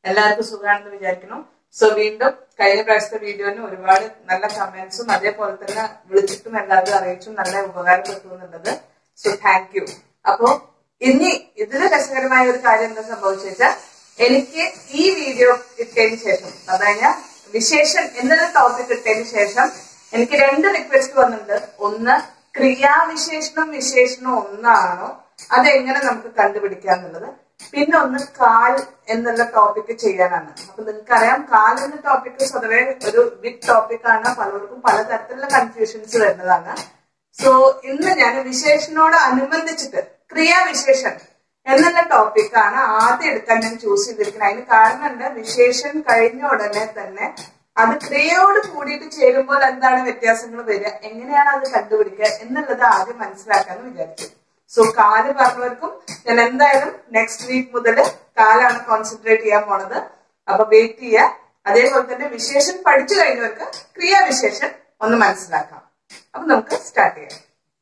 എല്ലാവർക്കും സുഖമാണെന്ന് വിചാരിക്കുന്നു സോ വീണ്ടും കഴിഞ്ഞ പ്രാവശ്യത്തെ വീഡിയോന് ഒരുപാട് നല്ല കമന്റ്സും അതേപോലെ തന്നെ വിളിച്ചിട്ടും എല്ലാവരും അറിയിച്ചും നല്ല ഉപകാരപ്പെട്ടു എന്നുള്ളത് സോ താങ്ക് യു അപ്പോ ഇനി ഇതില് രസകരമായ ഒരു കാര്യം എന്താ സംഭവിച്ചു വെച്ചാൽ എനിക്ക് ഈ വീഡിയോ ഇട്ടതിന് ശേഷം അതായത് വിശേഷൻ എന്നൊരു ടോപ്പിക് ഇട്ടതിന് ശേഷം എനിക്ക് രണ്ട് റിക്വസ്റ്റ് വന്നിട്ടുണ്ട് ഒന്ന് ക്രിയാവിശേഷണം വിശേഷണം ഒന്നാണോ അതെങ്ങനെ നമുക്ക് കണ്ടുപിടിക്കാന്നുള്ളത് പിന്നെ ഒന്ന് കാൽ എന്നുള്ള ടോപ്പിക് ചെയ്യാനാണ് അപ്പൊ നിങ്ങൾക്കറിയാം കാൽ എന്ന ടോപ്പിക് സ്വതവേ ഒരു ബിഗ് ടോപ്പിക് ആണ് പലർക്കും പലതരത്തിലുള്ള കൺഫ്യൂഷൻസ് വരുന്നതാണ് സോ ഇന്ന് ഞാൻ വിശേഷനോട് അനുബന്ധിച്ചിട്ട് ക്രിയാവിശേഷൻ എന്നുള്ള ടോപ്പിക്കാണ് ആദ്യം എടുക്കാൻ ഞാൻ ചൂസ് ചെയ്തിരിക്കുന്നത് അതിന് കാരണമുണ്ട് വിശേഷൻ കഴിഞ്ഞ ഉടനെ തന്നെ അത് ക്രിയയോട് കൂടിയിട്ട് ചേരുമ്പോൾ എന്താണ് വ്യത്യാസങ്ങൾ വരിക എങ്ങനെയാണ് അത് കണ്ടുപിടിക്കുക എന്നുള്ളത് ആദ്യം മനസ്സിലാക്കാന്ന് വിചാരിച്ചു സോ കാല് പറഞ്ഞവർക്കും ഞാൻ എന്തായാലും നെക്സ്റ്റ് വീക്ക് മുതൽ കാലാണ് കോൺസെൻട്രേറ്റ് ചെയ്യാൻ പോണത് അപ്പൊ വെയിറ്റ് ചെയ്യുക അതേപോലെ തന്നെ വിശേഷം പഠിച്ചു കഴിഞ്ഞവർക്ക് ക്രിയാവിശേഷൻ ഒന്ന് മനസ്സിലാക്കാം അപ്പൊ നമുക്ക് സ്റ്റാർട്ട് ചെയ്യാം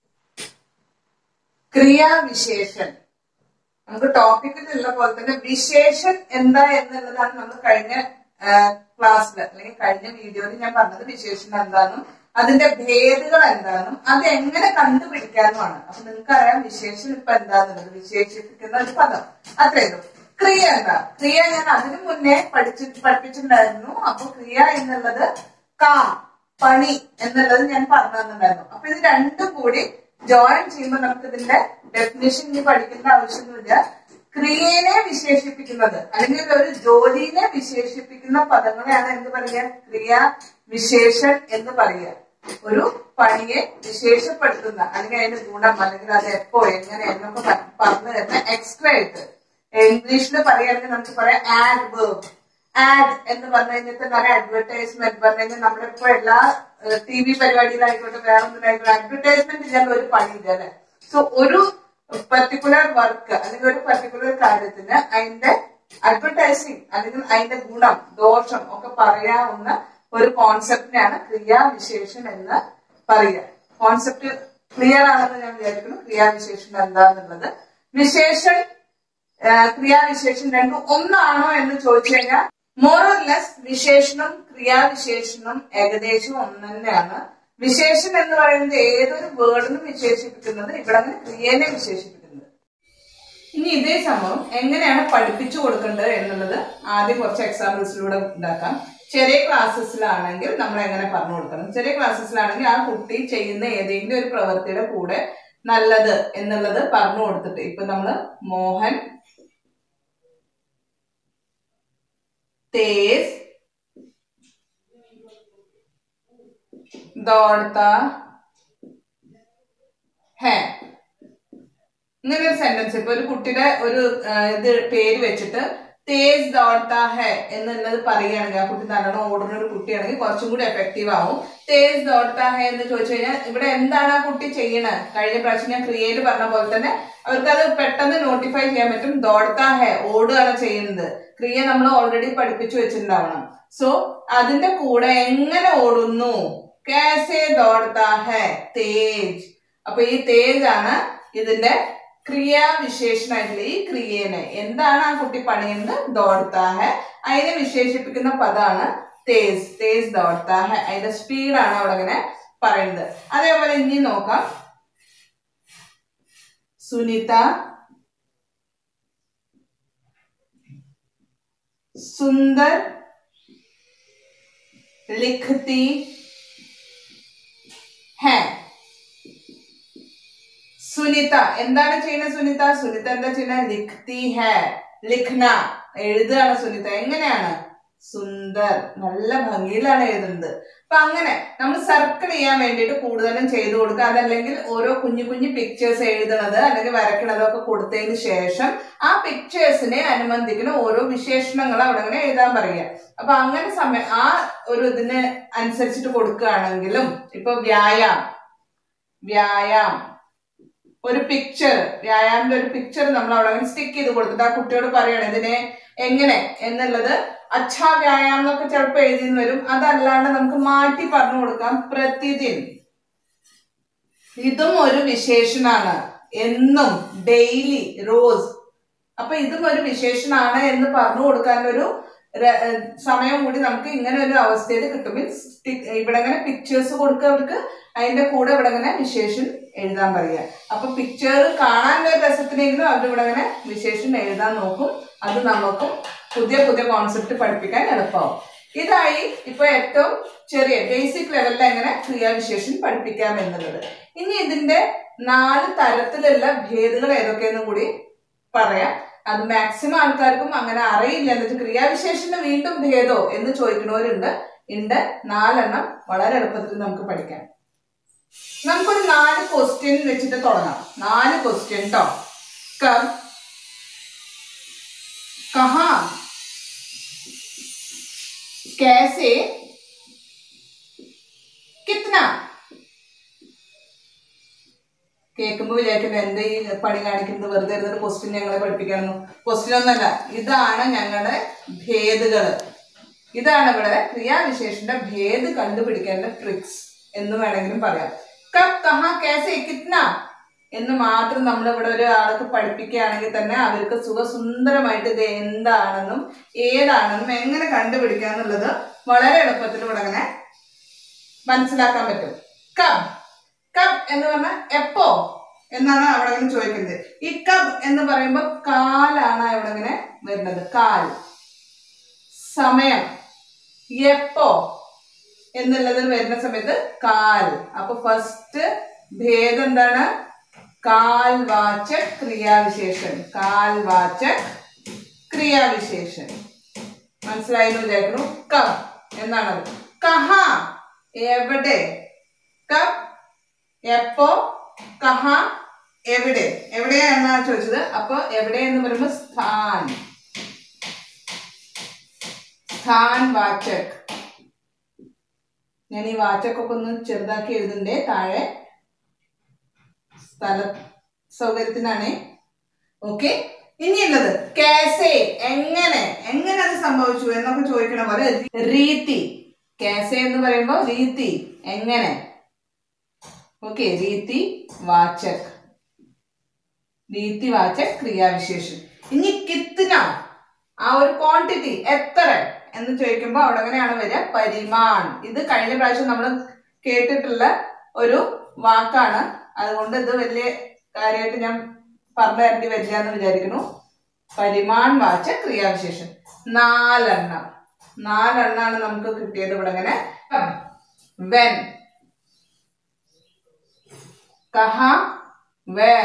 ക്രിയാവിശേഷൻ നമുക്ക് ടോപ്പിക്കിലുള്ള പോലെ തന്നെ വിശേഷൻ എന്താ എന്നുള്ളതാണ് നമ്മൾ കഴിഞ്ഞ ക്ലാസ്സിൽ അല്ലെങ്കിൽ കഴിഞ്ഞ വീഡിയോയിൽ ഞാൻ പറഞ്ഞത് വിശേഷൻ എന്താണെന്നും അതിന്റെ ഭേദകൾ എന്താണെന്നും അത് എങ്ങനെ കണ്ടുപിടിക്കാനുമാണ് അപ്പൊ നിങ്ങൾക്കറിയാം വിശേഷൻ ഇപ്പൊ എന്താന്നുള്ളത് വിശേഷിപ്പിക്കുന്ന ഒരു പദം അത്രയുള്ളൂ ക്രിയ എന്താ ക്രിയ ഞാൻ അതിനു മുന്നേ പഠിച്ചു പഠിപ്പിച്ചിട്ടുണ്ടായിരുന്നു അപ്പൊ ക്രിയ എന്നുള്ളത് കാം പണി എന്നുള്ളത് ഞാൻ പറഞ്ഞു തന്നിട്ടുണ്ടായിരുന്നു അപ്പൊ ഇത് രണ്ടും കൂടി ജോയിൻ ചെയ്യുമ്പോൾ നമുക്ക് ഇതിന്റെ ഡെഫിനേഷൻ ഇനി പഠിക്കേണ്ട ആവശ്യമൊന്നുമില്ല ക്രിയനെ വിശേഷിപ്പിക്കുന്നത് അല്ലെങ്കിൽ ഒരു ജോലിനെ വിശേഷിപ്പിക്കുന്ന പദങ്ങളെയാണ് എന്ത് പറയുക ക്രിയ വിശേഷൻ എന്ന് പറയുക ഒരു പണിയെ വിശേഷപ്പെടുത്തുന്ന അല്ലെങ്കിൽ അതിന്റെ ഗുണം അല്ലെങ്കിൽ അത് എപ്പോ എങ്ങനെ എന്നൊക്കെ പ- പറഞ്ഞു തരുന്ന എക്സ്ട്രായിട്ട് ഇംഗ്ലീഷിൽ പറയുകയാണെങ്കിൽ നമുക്ക് പറയാം ആഡ് വേർബ് ആഡ് എന്ന് പറഞ്ഞു കഴിഞ്ഞാൽ തന്നെ അഡ്വർടൈസ്മെന്റ് പറഞ്ഞു കഴിഞ്ഞാൽ നമ്മളിപ്പോ എല്ലാ ടി വി പരിപാടിയിലായിക്കോട്ടെ വേറെ ഒന്നിലായിക്കോട്ടെ അഡ്വർടൈസ്മെന്റ് ഇല്ലാണ്ട് ഒരു പണിയില്ല അല്ലെ സോ ഒരു പർട്ടിക്കുലർ വർക്ക് അല്ലെങ്കിൽ ഒരു പർട്ടിക്കുലർ കാര്യത്തിന് അതിന്റെ അഡ്വർടൈസിങ് അല്ലെങ്കിൽ അതിന്റെ ഗുണം ദോഷം ഒക്കെ പറയാവുന്ന ഒരു കോൺസെപ്റ്റിനെയാണ് ക്രിയാവിശേഷൻ എന്ന് പറയുക കോൺസെപ്റ്റ് ക്ലിയർ ആണെന്ന് ഞാൻ വിചാരിക്കുന്നു ക്രിയാവിശേഷൻ എന്താന്നുള്ളത് വിശേഷൻ ആഹ് ക്രിയാവിശേഷൻ രണ്ടും ഒന്നാണോ എന്ന് ചോദിച്ചു കഴിഞ്ഞാൽ മോറർലെസ് വിശേഷണം ക്രിയാവിശേഷണം ഏകദേശം ഒന്ന് തന്നെയാണ് വിശേഷൻ എന്ന് പറയുന്നത് ഏതൊരു വേർഡിനും വിശേഷിപ്പിക്കുന്നത് ഇവിടെ അങ്ങനെ ക്രിയനെ വിശേഷിപ്പിക്കുന്നത് ഇനി ഇതേ സംഭവം എങ്ങനെയാണ് പഠിപ്പിച്ചു കൊടുക്കേണ്ടത് എന്നുള്ളത് ആദ്യം കുറച്ച് എക്സാമ്പിൾസിലൂടെ ഉണ്ടാക്കാം ചെറിയ ക്ലാസ്സസിലാണെങ്കിൽ നമ്മൾ എങ്ങനെ പറഞ്ഞു കൊടുക്കണം ചെറിയ ക്ലാസ്സസിലാണെങ്കിൽ ആ കുട്ടി ചെയ്യുന്ന ഏതെങ്കിലും ഒരു പ്രവൃത്തിയുടെ കൂടെ നല്ലത് എന്നുള്ളത് പറഞ്ഞു കൊടുത്തിട്ട് ഇപ്പൊ നമ്മള് മോഹൻ तेज दौड़ता है ഇങ്ങനെ ഒരു സെന്റൻസ് ഇപ്പൊ ഒരു കുട്ടിയുടെ ഒരു ആ, ഇത് പേര് വെച്ചിട്ട് തേസ് ദോഡ്താ ഹെ എന്നുള്ളത് പറയുകയാണെങ്കിൽ ആ കുട്ടി നല്ലോണം ഓടുന്ന ഒരു കുട്ടിയാണെങ്കിൽ കുറച്ചും കൂടി എഫക്റ്റീവ് ആവും തേസ് ദോഡ്താ ഹെ എന്ന് ചോദിച്ചു കഴിഞ്ഞാൽ ഇവിടെ എന്താണ് ആ കുട്ടി ചെയ്യണത് കഴിഞ്ഞ പ്രാവശ്യം ഞാൻ ക്രിയയിൽ പറഞ്ഞ പോലെ തന്നെ അവർക്ക് അത് പെട്ടെന്ന് നോട്ടിഫൈ ചെയ്യാൻ പറ്റും ദോഡ്താ ഹെ ഓടുകയാണ് ചെയ്യുന്നത് ക്രിയ നമ്മൾ ഓൾറെഡി പഠിപ്പിച്ചു വെച്ചിട്ടുണ്ടാവണം സോ അതിന്റെ കൂടെ എങ്ങനെ ഓടുന്നു കാസേ ദോഡ്താ ഹെ തേജ് അപ്പൊ ഈ തേജ് ആണ് ഇതിന്റെ ക്രിയാവിശേഷനായിട്ടുള്ള ഈ ക്രിയേനെ എന്താണ് ആ കുട്ടി പണിയുന്നത് ദോഡ്താ ഹെ അതിനെ വിശേഷിപ്പിക്കുന്ന പദമാണ് തേസ് തേസ് ദോഡ്താ ഹെ അതിന്റെ സ്പീഡാണ് അവിടെ ഇങ്ങനെ പറയുന്നത് അതേപോലെ ഇനി നോക്കാം സുനിത सुंदर लिखती है സുനിത എന്താണ് ചെയ്യുന്നത് സുനിത സുനിത എന്താ ചെയ്യുന്നത് ലിഖ്തി ഹെ ലിഖ്ന എഴുതുകയാണ് സുനിത എങ്ങനെയാണ് സുന്ദർ നല്ല ഭംഗിയിലാണ് എഴുതുന്നത് അപ്പൊ അങ്ങനെ നമ്മൾ സർക്കിൾ ചെയ്യാൻ വേണ്ടിയിട്ട് കൂടുതലും ചെയ്തു കൊടുക്കുക അതല്ലെങ്കിൽ ഓരോ കുഞ്ഞു കുഞ്ഞു പിക്ചേഴ്സ് എഴുതണത് അല്ലെങ്കിൽ വരയ്ക്കണതൊക്കെ കൊടുത്തതിന് ശേഷം ആ പിക്ചേഴ്സിനെ അനുബന്ധിക്കുന്ന ഓരോ വിശേഷണങ്ങൾ അവിടെ അങ്ങനെ എഴുതാൻ പറയുക അപ്പൊ അങ്ങനെ സമയം ആ ഒരു ഇതിന് അനുസരിച്ചിട്ട് കൊടുക്കുകയാണെങ്കിലും ഇപ്പൊ വ്യായാം വ്യായാം ഒരു പിക്ചർ വ്യായാമിന്റെ ഒരു പിക്ചർ നമ്മൾ അവിടെ അങ്ങനെ സ്റ്റിക്ക് ചെയ്ത് കൊടുത്തിട്ട് ആ കുട്ടിയോട് പറയണം ഇതിനെ എങ്ങനെ എന്നുള്ളത് അച്ഛാ വ്യായാമം എന്നൊക്കെ ചിലപ്പോൾ എഴുതിന്ന് വരും അതല്ലാണ്ട് നമുക്ക് മാറ്റി പറഞ്ഞു കൊടുക്കാം പ്രതിദിൻ ഇതും ഒരു വിശേഷനാണ് എന്നും ഡെയിലി റോസ് അപ്പൊ ഇതും ഒരു വിശേഷണാണ് എന്ന് പറഞ്ഞു കൊടുക്കാനൊരു ര- ഏഹ് സമയം കൂടി നമുക്ക് ഇങ്ങനെ ഒരു അവസ്ഥയിൽ കിട്ടും മീൻസ് ഇവിടെ ഇങ്ങനെ പിക്ചേഴ്സ് കൊടുക്കുക അവർക്ക് അതിന്റെ കൂടെ ഇവിടെ ഇങ്ങനെ വിശേഷൻ എഴുതാൻ പറയുക അപ്പൊ പിക്ചർ കാണാനുള്ള ഒരു രസത്തിനെങ്കിലും അവർ ഇവിടെ ഇങ്ങനെ വിശേഷൻ എഴുതാൻ നോക്കും അത് നമുക്കും പുതിയ പുതിയ കോൺസെപ്റ്റ് പഠിപ്പിക്കാൻ എളുപ്പമാവും ഇതായി ഇപ്പൊ ഏറ്റവും ചെറിയ ബേസിക് ലെവലിൽ എങ്ങനെ ക്രിയാവിശേഷൻ പഠിപ്പിക്കാം എന്നുള്ളത് ഇനി ഇതിന്റെ നാല് തരത്തിലുള്ള ഭേദങ്ങൾ ഏതൊക്കെയെന്നും കൂടി പറയാം അത് മാക്സിമം ആൾക്കാർക്കും അങ്ങനെ അറിയില്ല എന്നിട്ട് ക്രിയാവിശേഷന് വീണ്ടും ഭേദോ എന്ന് ചോദിക്കുന്നവരുണ്ട് ഉണ്ട് നാലെണ്ണം വളരെ എളുപ്പത്തിൽ നമുക്ക് പഠിക്കാം നമുക്കൊരു നാല് ക്വസ്റ്റ്യൻ വെച്ചിട്ട് തുടങ്ങാം നാല് ക്വസ്റ്റ്യൻ കേട്ടോ കബ് കഹാ कैसे कितना കേൾക്കുമ്പോ വിചാരിക്കുന്നത് എന്ത് ഈ പണി കാണിക്കുന്നത് വെറുതെ ഇരുന്നിട്ട് ക്വസ്റ്റ്യൻ ഞങ്ങളെ പഠിപ്പിക്കാനൊന്നും ക്വസ്റ്റ്യൻ ഒന്നല്ല ഇതാണ് ഞങ്ങളുടെ ഭേദുകള് ഇതാണ് ഇവിടെ ക്രിയാവിശേഷന്റെ ഭേദ് കണ്ടുപിടിക്കേണ്ട ട്രിക്സ് എന്ന് വേണമെങ്കിലും പറയാം കബ് കഹാ കേസെ കിത്ന എന്ന് മാത്രം നമ്മൾ ഇവിടെ ഒരാൾക്ക് പഠിപ്പിക്കുകയാണെങ്കിൽ തന്നെ അവർക്ക് സുഖസുന്ദരമായിട്ട് ഇത് എന്താണെന്നും ഏതാണെന്നും എങ്ങനെ കണ്ടുപിടിക്കാന്നുള്ളത് വളരെ എളുപ്പത്തിൽ ഇവിടെ അങ്ങനെ മനസ്സിലാക്കാൻ പറ്റും കബ് കബ് എന്ന് പറഞ്ഞാൽ എപ്പോ എന്നാണ് അവിടെ ഇങ്ങനെ ചോദിക്കുന്നത് ഈ കബ് എന്ന് പറയുമ്പോൾ കാലാണ് അവിടെ ഇങ്ങനെ വരുന്നത് കാൽ സമയം എപ്പോ എന്നുള്ളതിൽ വരുന്ന സമയത്ത് കാൽ അപ്പൊ ഫസ്റ്റ് ഭേദം എന്താണ് കാൽവാചക് ക്രിയാവിശേഷൻ കാൽവാചക് ക്രിയാവിശേഷൻ മനസ്സിലായെന്ന് വിചാരിക്കുന്നു കബ് എന്നാണത് കഹ എവിടെ കബ് എപ്പോ കഹ എവിടെ എവിടെയാണ് ചോദിച്ചത് അപ്പൊ എവിടെ എന്ന് പറയുമ്പോൾ സ്ഥാൻ സ്ഥാൻ വാചക് ഞാൻ ഈ വാചക്കൊക്കെ ഒന്ന് ചെറുതാക്കി എഴുതുന്നുണ്ടേ താഴെ സ്ഥല സൗകര്യത്തിനാണ് ഓക്കെ ഇനിയുള്ളത് കാസെ എങ്ങനെ എങ്ങനെ അത് സംഭവിച്ചു എന്നൊക്കെ ചോദിക്കണ പോലെ രീതി കാസെ എന്ന് പറയുമ്പോൾ രീതി എങ്ങനെ ഓക്കെ രീതി വാചക് രീതി വാചക് ക്രിയാവിശേഷൻ ഇനി കിത്തിന ആ ഒരു ക്വാണ്ടിറ്റി എത്ര എന്ന് ചോദിക്കുമ്പോൾ അവിടെ എങ്ങനെയാണ് വരിക പരിമാൺ ഇത് കഴിഞ്ഞ പ്രാവശ്യം നമ്മൾ കേട്ടിട്ടുള്ള ഒരു വാക്കാണ് അതുകൊണ്ട് ഇത് വലിയ കാര്യമായിട്ട് ഞാൻ പറഞ്ഞു തരേണ്ടി വരില്ല എന്ന് വിചാരിക്കുന്നു പരിമാൺ വാച്ച ക്രിയാവിശേഷൻ നാലെണ്ണം നാലെണ്ണാണ് നമുക്ക് കിട്ടിയത് ഇവിടെ ഇങ്ങനെ വെൻ കഹ വേർ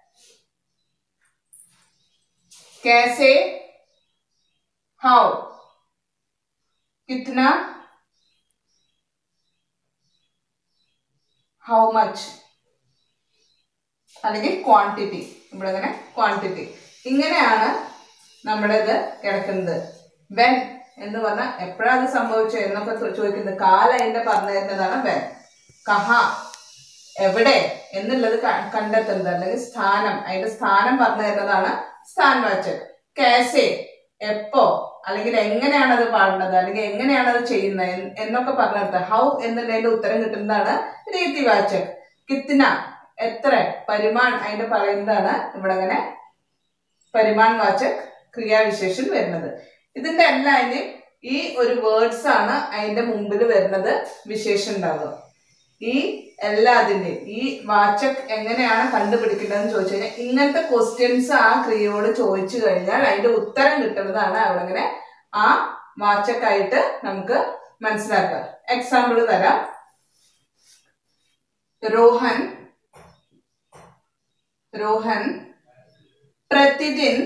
कैसे हाउ कितना ഹൗ മച്ച് അല്ലെങ്കിൽ ക്വാണ്ടിറ്റി ഇവിടെ ഇങ്ങനെ ക്വാണ്ടിറ്റി ഇങ്ങനെയാണ് നമ്മുടെ ഇത് കിടക്കുന്നത് വെൻ എന്ന് പറഞ്ഞാൽ എപ്പോഴാണ് അത് സംഭവിച്ചത് എന്നൊക്കെ ചോ- ചോദിക്കുന്നത് കാല അതിന്റെ പറഞ്ഞു തരുന്നതാണ് വെൻ കഹ എവിടെ എന്നുള്ളത് ക- കണ്ടെത്തുന്നത് അല്ലെങ്കിൽ സ്ഥാനം അതിന്റെ സ്ഥാനം പറഞ്ഞു തരുന്നതാണ് സ്ഥാൻവാചക് കാസെ എപ്പോ അല്ലെങ്കിൽ എങ്ങനെയാണ് അത് പാടുന്നത് അല്ലെങ്കിൽ എങ്ങനെയാണ് അത് ചെയ്യുന്നത് എന്ന് എന്നൊക്കെ പറഞ്ഞിട്ട് ഹൗ എന്നുള്ളതിന്റെ ഉത്തരം കിട്ടുന്നതാണ് രീതിവാചക് കിത്തിന എത്ര പരിമാൺ അതിന്റെ പറയുന്നതാണ് ഇവിടെ അങ്ങനെ പരിമാൺ വാചക് ക്രിയാവിശേഷൻ വരുന്നത് ഇതിന്റെ എല്ലാം അതിന് ഈ ഒരു വേർഡ്സ് ആണ് അതിന്റെ മുമ്പിൽ വരുന്നത് വിശേഷം ഉണ്ടാവുക ഈ എല്ലാതിന്റെയും ഈ വാചക് എങ്ങനെയാണ് കണ്ടുപിടിക്കേണ്ടതെന്ന് ചോദിച്ചു കഴിഞ്ഞാൽ ഇങ്ങനത്തെ ക്വസ്റ്റ്യൻസ് ആ ക്രിയയോട് ചോദിച്ചു കഴിഞ്ഞാൽ അതിന്റെ ഉത്തരം കിട്ടുന്നതാണ് അവിടെ ഇങ്ങനെ ആ വാചക്കായിട്ട് നമുക്ക് മനസ്സിലാക്കുക എക്സാമ്പിൾ തരാം रोहन रोहन प्रतिदिन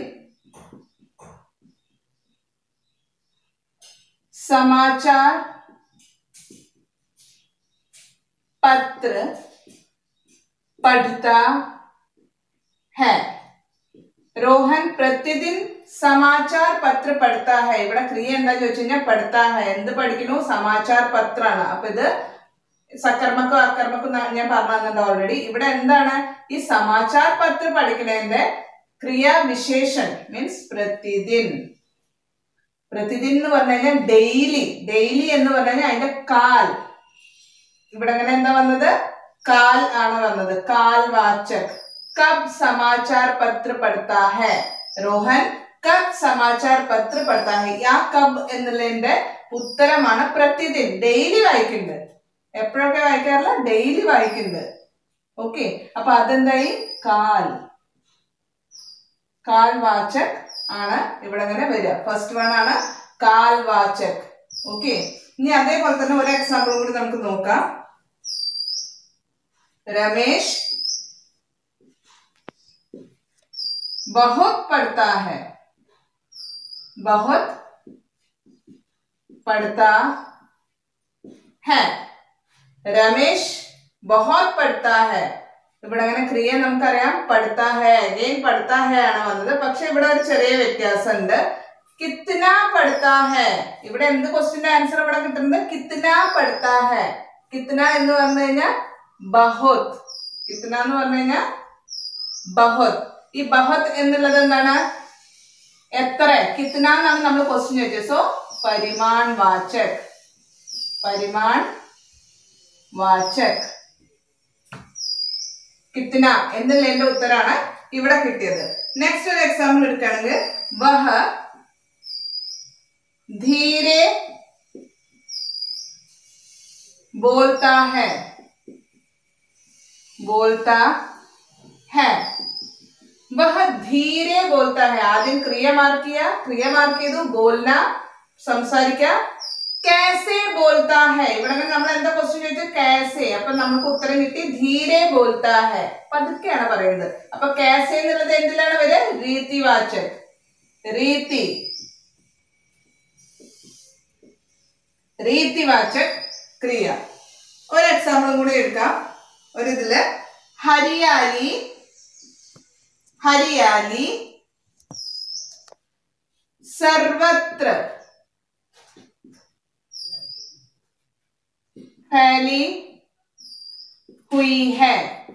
समाचार पत्र पढ़ता है रोहन प्रतिदिन സമാചാർ പത്ര പഠിത്താ ഹെ ഇവിടെ ക്രിയ എന്താ ചോദിച്ചു കഴിഞ്ഞാൽ പഠിത്താ ഹെ എന്ത് പഠിക്കുന്നു സമാചാർ പത്രാണ് അപ്പൊ ഇത് സക്കർമ്മക്കും അക്കർമ്മക്കും ന- ഞാൻ പറഞ്ഞു തന്നിട്ടുണ്ട് ഓൾറെഡി ഇവിടെ എന്താണ് ഈ സമാചാർ പത്ര പഠിക്കണതിന്റെ ക്രിയാവിശേഷൻ മീൻസ് പ്രതിദിൻ പ്രതിദിൻ എന്ന് പറഞ്ഞു കഴിഞ്ഞാൽ ഡെയിലി ഡെയിലി എന്ന് പറഞ്ഞു കഴിഞ്ഞാൽ അതിന്റെ കാൽ ഇവിടെ അങ്ങനെ എന്താ വന്നത് കാൽ ആണ് വന്നത് കാൽ വാചക് കബ് സമാചാർ പത്ര പഠിത്താ ഹെ രോഹൻ കബ് സമാചാർ പത്ര പഠിത്താ ഹെ ആ കബ് എന്നുള്ളതിന്റെ ഉത്തരമാണ് പ്രതിദിൻ ഡെയിലി വായിക്കുന്നുണ്ട് എപ്പോഴൊക്കെ വായിക്കാറില്ല ഡെയിലി വായിക്കുന്നുണ്ട് ഓക്കെ അപ്പൊ അതെന്തായി കാൽ കാൽ വാചക് ആണ് ഇവിടെ ഇങ്ങനെ വരിക ഫസ്റ്റ് വൺ ആണ് കാൽ വാചക് ഓക്കെ ഇനി അതേപോലെ തന്നെ ഒരു എക്സാമ്പിൾ കൂടി നമുക്ക് നോക്കാം രമേശ് बहुत पढ़ता है बहुत पढ़ता है രമേശ് ബഹോത് പഠിത്താ ഹെ ഇവിടെ അങ്ങനെ ക്രിയ നമുക്കറിയാം പഠിത്താ ഹെ അഗെയിൻ പഠിത്താ ഹെ ആണ് വന്നത് പക്ഷെ ഇവിടെ ഒരു ചെറിയ വ്യത്യാസമുണ്ട് കിത്തന പഠിത്താ ഹെ ഇവിടെ എന്ത് ക്വസ്റ്റിന്റെ ആൻസർ ഇവിടെ കിട്ടുന്നത് കിത്തന പഠിത്താ ഹെ കിത്തന എന്ന് പറഞ്ഞു കഴിഞ്ഞാൽ ബഹോത് കിത്തന എന്ന് പറഞ്ഞു കഴിഞ്ഞാൽ ബഹോത് ഈ ബഹത് എന്നുള്ളത് എന്താണ് എത്ര കിത്തന എന്നാണ് നമ്മൾ ക്വസ്റ്റ്യൻ ചോദിച്ചത് സോ പരിമാൺ വാചക് പരിമാൺ വാചക് കിത്തന എന്നുള്ളതിന്റെ ഉത്തരാണ് ഇവിടെ കിട്ടിയത് നെക്സ്റ്റ് ഒരു എക്സാമ്പിൾ എടുക്കുകയാണെങ്കിൽ വഹ ധീരെ बोलता है बोलता है वह धीरे बोलता है ആദ്യം ക്രിയ മാർക്ക് ചെയ്യുക ക്രിയ മാർക്ക് ചെയ്തു ബോൽന സംസാരിക്കുക കാസെ ബോൽത്താ ഹെ ഇവിടെ നമ്മൾ എന്താ ക്വസ്റ്റ്യൻ ചോദിച്ചു കാസെ അപ്പൊ നമുക്ക് ഉത്തരം കിട്ടി ധീരെ ബോൽത്താ ഹെ പതുക്കെയാണ് പറയുന്നത് അപ്പൊ കാസെ എന്നുള്ളത് എന്തിലാണ് വരിക രീതി വാചക് രീതി രീതിവാചക് ക്രിയ ഒരു എക്സാമ്പിളും കൂടി എടുക്കാം ഒരു ഇതില് ഹരിയാലി ഹരിയാലി സർവത്ര फैली हुई है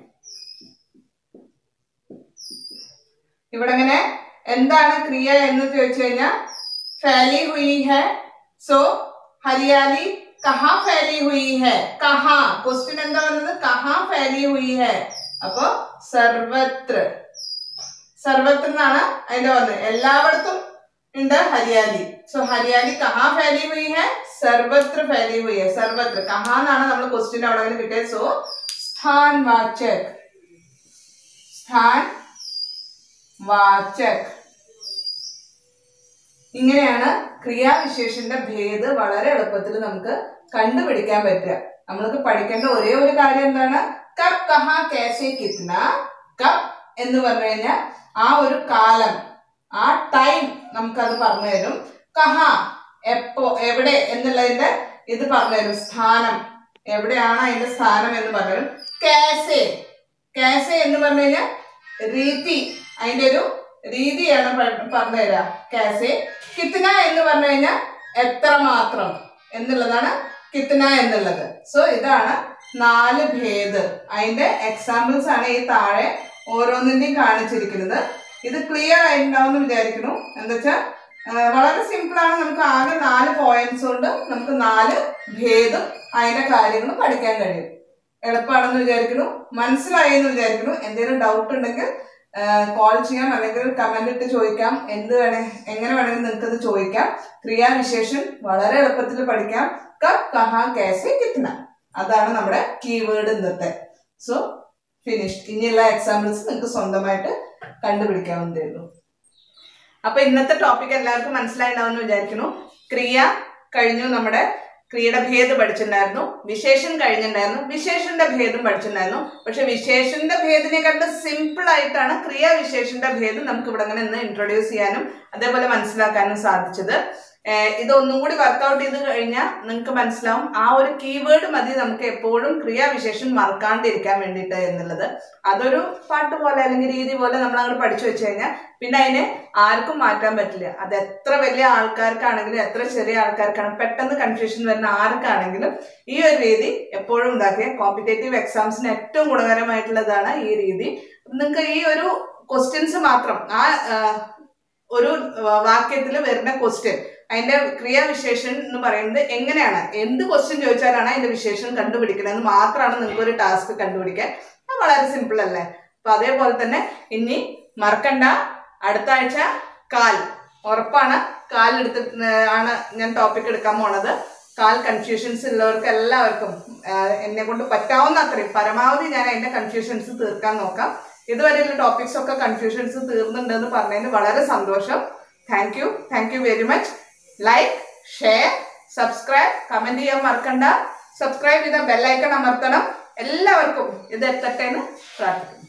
ഇവിടെ ഇങ്ങനെ എന്താണ് ക്രിയ എന്ന് ചോദിച്ചു കഴിഞ്ഞാൽ ഫैली हुई है സോ ഹരിയാലി കഹാ ഫैली हुई है കഹാ ക്വസ്റ്റ്യൻ എന്താ വന്നത് കഹാ ഫैली हुई है അപ്പോ സർവത്ര സർവത്ര എന്നാണ് അതിന്റെ വന്നത് എല്ലായിടത്തും ഉണ്ട് ഹരിയാലി സോ ഹരിയാലി കഹാ ഫैली हुई है സർവത്ര ഫैली हुई है സർവത്ര കഹാ എന്നാണ് നമ്മൾ ക്വസ്റ്റ്യൻ അവിടെ നിന്ന് കിട്ടിയത് സോ സ്ഥാൻ വാചക് സ്ഥാൻ വാചക് ഇങ്ങനെയാണ് ക്രിയാവിശേഷന്റെ ഭേദ് വളരെ എളുപ്പത്തിൽ നമുക്ക് കണ്ടുപിടിക്കാൻ പറ്റുക നമ്മൾക്ക് പഠിക്കേണ്ട ഒരേ ഒരു കാര്യം എന്താണ് കബ് കഹാ കേസെ കിത്ന കബ് എന്ന് പറഞ്ഞു കഴിഞ്ഞാൽ ആ ഒരു കാലം ആ ടൈം നമുക്കത് പറഞ്ഞു തരും കഹ എപ്പോ എവിടെ എന്നുള്ളതിന്റെ ഇത് പറഞ്ഞു തരും സ്ഥാനം എവിടെയാണ് അതിന്റെ സ്ഥാനം എന്ന് പറഞ്ഞു തരും കേസെ കേസെ എന്ന് പറഞ്ഞു കഴിഞ്ഞാൽ രീതി അതിന്റെ ഒരു രീതിയാണ് പ- പറഞ്ഞു തരാ കാസെ കിത്തന എന്ന് പറഞ്ഞു കഴിഞ്ഞാൽ എത്രമാത്രം എന്നുള്ളതാണ് കിത്തന എന്നുള്ളത് സോ ഇതാണ് നാല് ഭേദ് അതിന്റെ എക്സാമ്പിൾസ് ആണ് ഈ താഴെ ഓരോന്നിന്റെയും കാണിച്ചിരിക്കുന്നത് ഇത് ക്ലിയർ ആയിട്ടുണ്ടാവും എന്ന് വിചാരിക്കുന്നു എന്താ വെച്ചാൽ വളരെ സിമ്പിൾ ആണ് നമുക്ക് ആകെ നാല് പോയിന്റ്സ് കൊണ്ട് നമുക്ക് നാല് ഭേദം അതിന്റെ കാര്യങ്ങളും പഠിക്കാൻ കഴിയും എളുപ്പമാണെന്ന് വിചാരിക്കുന്നു മനസ്സിലായി എന്ന് വിചാരിക്കുന്നു എന്തെങ്കിലും ഡൗട്ട് ഉണ്ടെങ്കിൽ കോൾ ചെയ്യാം അല്ലെങ്കിൽ കമന്റ് ഇട്ട് ചോദിക്കാം എന്ത് വേണേ എങ്ങനെ വേണമെങ്കിൽ നിങ്ങൾക്ക് അത് ചോദിക്കാം ക്രിയാവിശേഷൻ വളരെ എളുപ്പത്തിൽ പഠിക്കാം കബ് കഹാ കേസെ കിത്തന അതാണ് നമ്മുടെ കീവേഡ് ഇന്നത്തെ സോ ഫിനിഷ് ഇനിയുള്ള എക്സാമ്പിൾസ് നിങ്ങൾക്ക് സ്വന്തമായിട്ട് കണ്ടുപിടിക്കാവുന്നതേ ഉള്ളൂ അപ്പൊ ഇന്നത്തെ ടോപ്പിക് എല്ലാവർക്കും മനസ്സിലായിട്ടുണ്ടാവുമെന്ന് വിചാരിക്കുന്നു ക്രിയ കഴിഞ്ഞു നമ്മുടെ ക്രിയയുടെ ഭേദം പഠിച്ചിട്ടുണ്ടായിരുന്നു വിശേഷൻ കഴിഞ്ഞിട്ടുണ്ടായിരുന്നു വിശേഷന്റെ ഭേദം പഠിച്ചിട്ടുണ്ടായിരുന്നു പക്ഷെ വിശേഷന്റെ ഭേദിനെക്കാട്ടും സിമ്പിൾ ആയിട്ടാണ് ക്രിയാവിശേഷന്റെ ഭേദം നമുക്ക് ഇവിടെ അങ്ങനെ ഇന്ന് ഇൻട്രൊഡ്യൂസ് ചെയ്യാനും അതേപോലെ മനസ്സിലാക്കാനും സാധിച്ചത് ഏഹ് ഇതൊന്നും കൂടി വർക്കൗട്ട് ചെയ്ത് കഴിഞ്ഞാൽ നിങ്ങൾക്ക് മനസ്സിലാവും ആ ഒരു കീവേഡ് മതി നമുക്ക് എപ്പോഴും ക്രിയാവിശേഷൻ മറക്കാണ്ടിരിക്കാൻ വേണ്ടിയിട്ട് എന്നുള്ളത് അതൊരു പാട്ട് പോലെ അല്ലെങ്കിൽ രീതി പോലെ നമ്മൾ അങ്ങോട്ട് പഠിച്ചു വെച്ച് കഴിഞ്ഞാൽ പിന്നെ അതിനെ ആർക്കും മാറ്റാൻ പറ്റില്ല അത് എത്ര വലിയ ആൾക്കാർക്കാണെങ്കിലും എത്ര ചെറിയ ആൾക്കാർക്കാണ് പെട്ടെന്ന് കൺഫ്യൂഷൻ വരുന്ന ആർക്കാണെങ്കിലും ഈ ഒരു രീതി എപ്പോഴും ഉണ്ടാക്കിയ കോമ്പറ്റേറ്റീവ് എക്സാംസിന് ഏറ്റവും ഗുണകരമായിട്ടുള്ളതാണ് ഈ രീതി നിങ്ങൾക്ക് ഈ ഒരു ക്വസ്റ്റ്യൻസ് മാത്രം ആ ആ, ഒരു വാക്യത്തിൽ വരുന്ന ക്വസ്റ്റ്യൻ അതിന്റെ ക്രിയാവിശേഷൻ എന്ന് പറയുന്നത് എങ്ങനെയാണ് എന്ത് ക്വസ്റ്റ്യൻ ചോദിച്ചാലാണ് അതിന്റെ വിശേഷം കണ്ടുപിടിക്കുന്നത് എന്ന് മാത്രമാണ് നിങ്ങൾക്ക് ഒരു ടാസ്ക് കണ്ടുപിടിക്കാൻ അത് വളരെ സിമ്പിൾ അല്ലേ അപ്പൊ അതേപോലെ തന്നെ ഇനി മറക്കണ്ട അടുത്ത ആഴ്ച കാൽ ഉറപ്പാണ് കാൽ എടുത്തിട്ട് ആണ് ഞാൻ ടോപ്പിക് എടുക്കാൻ പോണത് കാൽ കൺഫ്യൂഷൻസ് ഉള്ളവർക്ക് എല്ലാവർക്കും ആഹ് എന്നെ കൊണ്ട് പറ്റാവുന്ന അത്രയും പരമാവധി ഞാൻ അതിന്റെ കൺഫ്യൂഷൻസ് തീർക്കാൻ നോക്കാം ഇതുവരെയുള്ള ടോപ്പിക്സ് ഒക്കെ കൺഫ്യൂഷൻസ് തീർന്നുണ്ടെന്ന് പറഞ്ഞതിന് വളരെ സന്തോഷം thank you thank you very much like share subscribe comment ചെയ്യാൻ മറക്കണ്ട സബ്സ്ക്രൈബ് ചെയ്ത ബെല്ലൈക്കൺ അമർത്തണം എല്ലാവർക്കും ഇത് എത്തട്ടെ എന്ന് പ്രാർത്ഥിക്കുന്നു